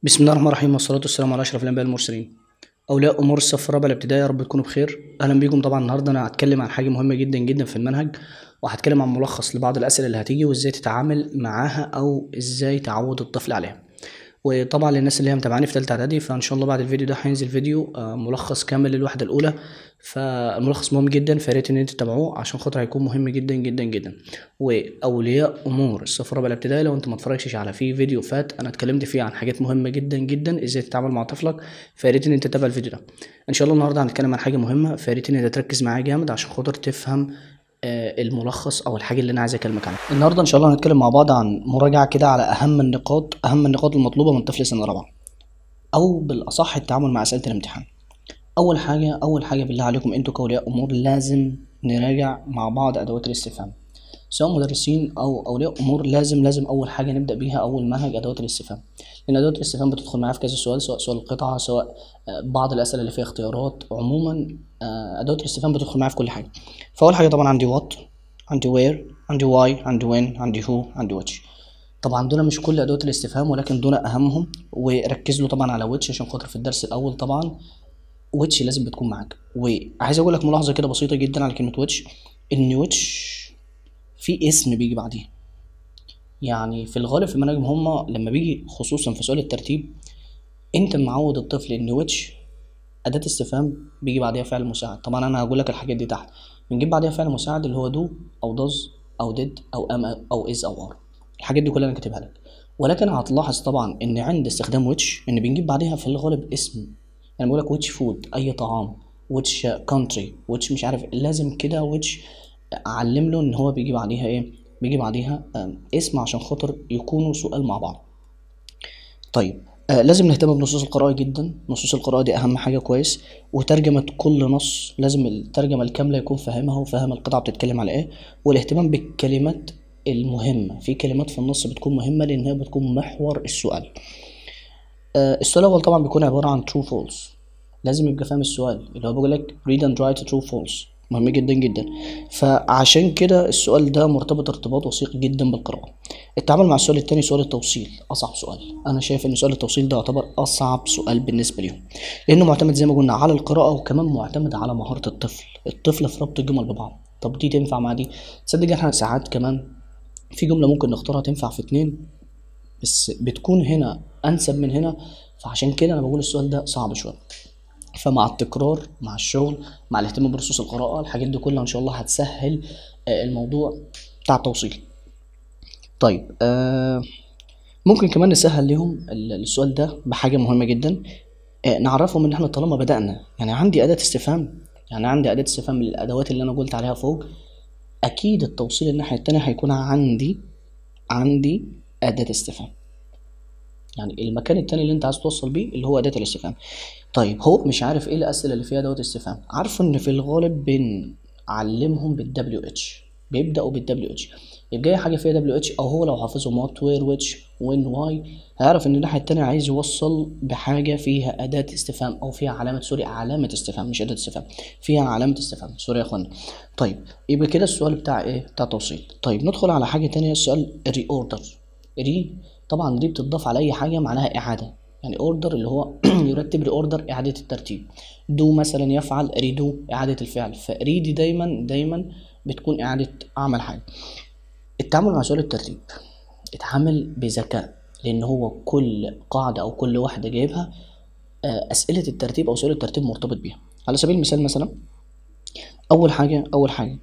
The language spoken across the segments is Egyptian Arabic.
بسم الله الرحمن الرحيم والصلاة والسلام على أشرف الأنبياء المرسلين أولياء أمور الصف الرابع الابتدائي يا رب تكونوا بخير أهلا بيكم طبعا النهاردة أنا هتكلم عن حاجة مهمة جدا جدا في المنهج وهتكلم عن ملخص لبعض الأسئلة اللي هتيجي وإزاي تتعامل معاها أو إزاي تعود الطفل عليها وطبعا للناس اللي هي متابعاني في تالتة إعدادي فإن شاء الله بعد الفيديو ده هينزل فيديو آه، ملخص كامل للوحدة الأولى فالملخص مهم جدا فياريت إن انتوا تتابعوه عشان خاطر هيكون مهم جدا جدا جدا وأولياء أمور الصف الرابع الابتدائي لو أنت ما اتفرجتش على فيه فيديو فات أنا اتكلمت فيه عن حاجات مهمة جدا جدا إزاي تتعامل مع طفلك فياريت إن أنت تتابع الفيديو ده إن شاء الله النهاردة هنتكلم عن حاجة مهمة فياريت إن أنت تركز معايا جامد عشان خاطر تفهم آه، الملخص او الحاجه اللي انا عايز اكلمك عنها النهارده ان شاء الله هنتكلم مع بعض عن مراجعه كده على اهم النقاط اهم النقاط المطلوبه من طفل سنه رابعه او بالاصح التعامل مع اسئله الامتحان اول حاجه اول حاجه بالله عليكم انتوا كاولياء امور لازم نراجع مع بعض ادوات الاستفهام سواء مدرسين او اولياء امور لازم لازم اول حاجه نبدا بيها اول منهج ادوات الاستفهام لان ادوات الاستفهام بتدخل معايا في كذا سؤال سواء سؤال القطعه سواء آه، بعض الاسئله اللي فيها اختيارات عموما آه، ادوات الاستفهام بتدخل معايا في كل حاجه فاول حاجه طبعا عندي وات عندي وير عندي واي عندي وين عندي هو عندي واتش طبعا دول مش كل ادوات الاستفهام ولكن دول اهمهم وركز له طبعا على ويتش عشان خاطر في الدرس الاول طبعا ويتش لازم بتكون معاك وعايز اقول لك ملاحظه كده بسيطه جدا على كلمه ويتش ان ويتش في اسم بيجي بعديها يعني في الغالب في المناهج هم لما بيجي خصوصا في سؤال الترتيب انت معود الطفل ان ويتش أداة استفهام بيجي بعديها فعل مساعد طبعا أنا هقول لك الحاجات دي تحت بنجيب بعديها فعل مساعد اللي هو دو أو does أو did أو am أو is أو are الحاجات دي كلها أنا كاتبها لك ولكن هتلاحظ طبعا إن عند استخدام which إن بنجيب بعديها في الغالب اسم يعني بقول لك which food أي طعام which country which مش عارف لازم كده which أعلم له إن هو بيجي بعديها إيه بيجي بعديها آم، اسم عشان خاطر يكونوا سؤال مع بعض طيب آه لازم نهتم بنصوص القراءة جدا نصوص القراءة دي أهم حاجة كويس وترجمة كل نص لازم الترجمة الكاملة يكون فاهمها وفاهم القطعة بتتكلم على إيه والاهتمام بالكلمات المهمة في كلمات في النص بتكون مهمة لأنها بتكون محور السؤال آه السؤال الأول طبعا بيكون عبارة عن true false لازم يبقى فاهم السؤال اللي هو بيقول لك read and write true false مهم جدا جدا فعشان كده السؤال ده مرتبط ارتباط وثيق جدا بالقراءة التعامل مع السؤال التاني سؤال التوصيل أصعب سؤال أنا شايف إن سؤال التوصيل ده يعتبر أصعب سؤال بالنسبة ليهم لأنه معتمد زي ما قلنا على القراءة وكمان معتمد على مهارة الطفل الطفل في ربط الجمل ببعض طب دي تنفع مع دي تصدق احنا ساعات كمان في جملة ممكن نختارها تنفع في اتنين بس بتكون هنا أنسب من هنا فعشان كده أنا بقول السؤال ده صعب شوية فمع التكرار مع الشغل مع الاهتمام بنصوص القراءة الحاجات دي كلها إن شاء الله هتسهل آه، الموضوع بتاع التوصيل طيب آه ممكن كمان نسهل لهم ال- السؤال ده بحاجة مهمة جدا آه نعرفهم إن إحنا طالما بدأنا يعني عندي أداة استفهام يعني عندي أداة استفهام من الأدوات اللي أنا قلت عليها فوق أكيد التوصيل الناحية التانية هيكون عندي عندي أداة استفهام يعني المكان التاني اللي انت عايز توصل بيه اللي هو اداه الاستفهام طيب هو مش عارف ايه الاسئله اللي فيها ادوات استفهام عارف ان في الغالب بنعلمهم بالدبليو اتش بيبداوا بالدبليو اتش يبقى اي حاجه فيها دبليو اتش او هو لو حافظهم وات وير ويتش وين واي هيعرف ان الناحيه التانيه عايز يوصل بحاجه فيها اداه استفهام او فيها علامه سوري علامه استفهام مش اداه استفهام فيها علامه استفهام سوري يا اخوانا طيب يبقى كده السؤال بتاع ايه بتاع توصيل طيب ندخل على حاجه تانية السؤال ري اوردر ري طبعا دي بتضاف على اي حاجه معناها اعاده يعني اوردر اللي هو يرتب ريوردر اعاده الترتيب دو مثلا يفعل ريدو اعاده الفعل فريدي دايما دايما بتكون اعاده عمل حاجه التعامل مع سؤال الترتيب اتعامل بذكاء لان هو كل قاعده او كل واحده جايبها آه، اسئله الترتيب او سؤال الترتيب مرتبط بيها على سبيل المثال مثلا اول حاجه اول حاجه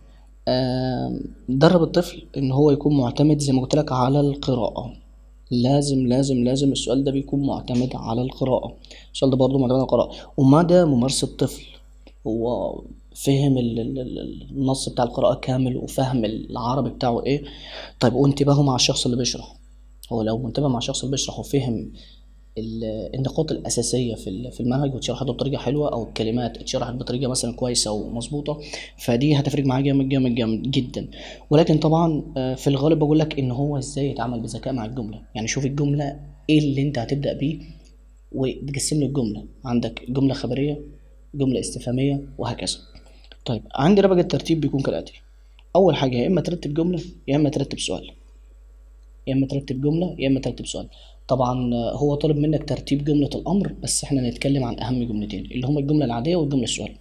آم، درب الطفل ان هو يكون معتمد زي ما قلت لك على القراءه لازم لازم لازم السؤال ده بيكون معتمد على القراءة السؤال ده برضه معتمد على القراءة ومدى ممارسة الطفل هو فهم ال- ال- ال- النص بتاع القراءة كامل وفهم العربي بتاعه ايه طيب وانتباهه مع الشخص اللي بيشرح هو لو منتبه مع الشخص اللي بيشرح وفهم ال- النقاط الأساسية في ال- في المنهج واتشرحت بطريقة حلوة أو الكلمات اتشرحت بطريقة مثلا كويسة ومظبوطة فدي هتفرق معاه جامد جامد جامد جدا ولكن طبعا آه، في الغالب بقول لك إن هو إزاي يتعامل بذكاء مع الجملة يعني شوف الجملة إيه اللي أنت هتبدأ بيه وتقسم له الجملة عندك جملة خبرية جملة استفهامية وهكذا طيب عندنا بقى الترتيب بيكون كالآتي أول حاجة يا إما ترتب جملة يا إما ترتب سؤال يا إما ترتب جملة يا إما ترتب سؤال طبعا آه، هو طالب منك ترتيب جملة الأمر بس احنا نتكلم عن أهم جملتين اللي هما الجملة العادية والجملة السؤال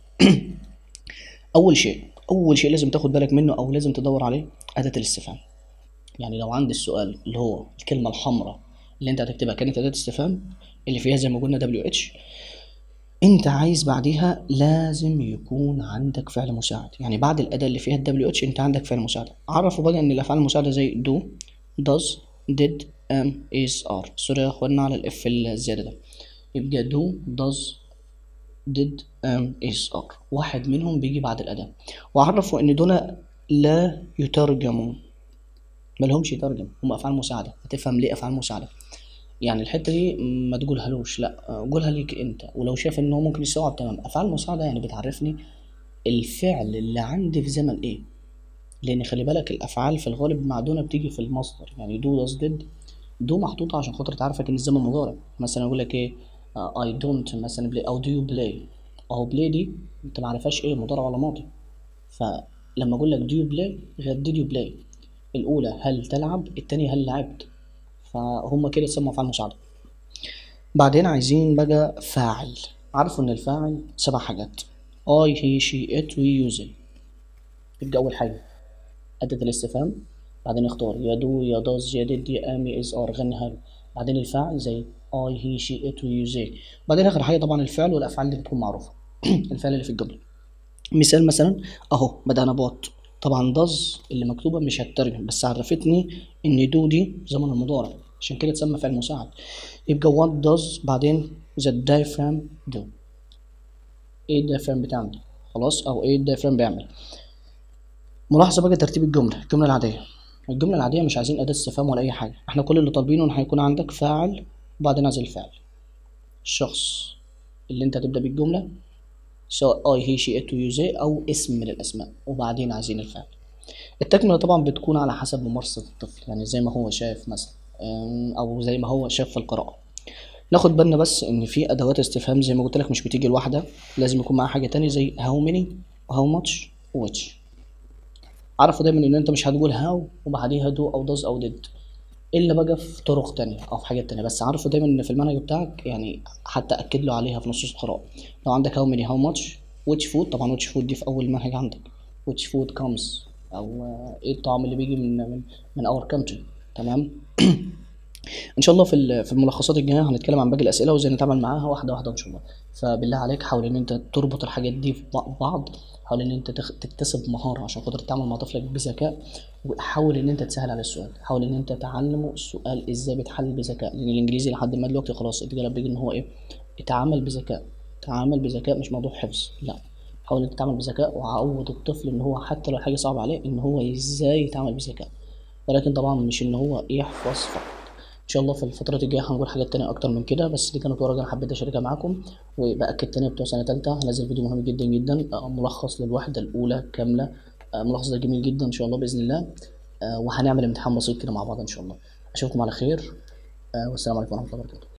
أول شيء أول شيء لازم تاخد بالك منه أو لازم تدور عليه أداة الاستفهام يعني لو عندي السؤال اللي هو الكلمة الحمراء اللي انت هتكتبها كانت أداة استفهام اللي فيها زي ما قلنا WH انت عايز بعديها لازم يكون عندك فعل مساعد يعني بعد الأداة اللي فيها ال WH انت عندك فعل مساعد عرفوا بقى ان الأفعال المساعدة زي do does did am is are سوري يا اخوانا على الاف الزيادة ده يبقى do does did am is are واحد منهم بيجي بعد الأداة وعرفوا ان دول لا يترجمون ملهمش يترجم هم افعال مساعده هتفهم ليه افعال مساعده يعني الحته دي ما تقولهالوش لا قولها ليك انت ولو شايف ان هو ممكن يستوعب تمام افعال مساعده يعني بتعرفني الفعل اللي عندي في زمن ايه لان خلي بالك الافعال في الغالب معدونه بتيجي في المصدر يعني دو داز ديد دو محطوطه عشان خاطر تعرفك ان الزمن مضارع مثلا اقول لك ايه اي دونت مثلا بلاي او دو يو بلاي اهو بلاي دي انت ما عارفهاش ايه مضارع ولا ماضي فلما اقول لك دو يو بلاي غير ديد يو بلاي الاولى هل تلعب التانية هل لعبت فهم كده يسموا افعال مساعده بعدين عايزين بقى فاعل عارفوا ان الفاعل سبع حاجات I he she it we use it يبقى اول حاجه أداة الاستفهام بعدين اختار يا دو يا داز يا ديد يا ام يا از ار غنيها له بعدين الفاعل زي I he she it we use it بعدين اخر حاجه طبعا الفعل والافعال اللي بتكون معروفه الفعل اللي في الجمله مثال مثلا اهو بدأنا بوات طبعا داز اللي مكتوبة مش هتترجم بس عرفتني ان دو دي زمن المضارع عشان كده تسمى فعل مساعد يبقى what does بعدين the diaphragm do ايه الدايفرام بتعمل خلاص او ايه الدايفرام بيعمل ملاحظة بقى ترتيب الجملة الجملة العادية الجملة العادية مش عايزين أداة استفهام ولا أي حاجة احنا كل اللي طالبينه إن هيكون عندك فاعل وبعدين عايز الفعل الشخص اللي انت هتبدأ بيه الجملة سواء I he she it we they أو اسم من الأسماء وبعدين عايزين الفعل التكملة طبعا بتكون على حسب ممارسة الطفل يعني زي ما هو شايف مثلا أم، أو زي ما هو شاف في القراءة ناخد بالنا بس إن في أدوات استفهام زي ما قلت لك مش بتيجي لوحدها لازم يكون معاها حاجة تانية زي how many how much which عرفوا دايما إن أنت مش هتقول how وبعديها do أو does أو did إلا بقى في طرق تانية أو في حاجات تانية بس عارفوا دايما إن في المنهج بتاعك يعني حتى أكد له عليها في نصوص القراءة لو عندك how many how much which food طبعا which food دي في أول منهج عندك which food comes أو آه، إيه الطعام اللي بيجي من من من our country تمام ان شاء الله في ال- في الملخصات الجايه هنتكلم عن باقي الاسئله وازاي نتعامل معاها واحده واحده ان شاء الله فبالله عليك حاول ان انت تربط الحاجات دي في بع- بعض حاول ان انت تخ- تكتسب مهاره عشان خاطر تتعامل مع طفلك بذكاء وحاول ان انت تسهل على السؤال حاول ان انت تعلمه السؤال ازاي بيتحل بذكاء لان الانجليزي لحد ما دلوقتي خلاص اتجلب بيجي ان هو ايه اتعامل بذكاء تعامل بذكاء مش موضوع حفظ لا حاول انت تتعامل بذكاء وعود الطفل ان هو حتى لو حاجه صعبه عليه ان هو ازاي يتعامل بذكاء ولكن طبعا مش ان هو يحفظ فقط ان شاء الله في الفترات الجايه هنقول حاجات تانية اكتر من كده بس دي كانت ورقه انا حبيت اشاركها معاكم وباكد تاني بتوع سنه تالتة هنزل فيديو مهم جدا جدا آه، ملخص للوحده الاولى كامله آه، ملخص ده جميل جدا ان شاء الله باذن الله آه، وهنعمل امتحان بسيط كده مع بعض ان شاء الله اشوفكم على خير آه، والسلام عليكم ورحمه الله وبركاته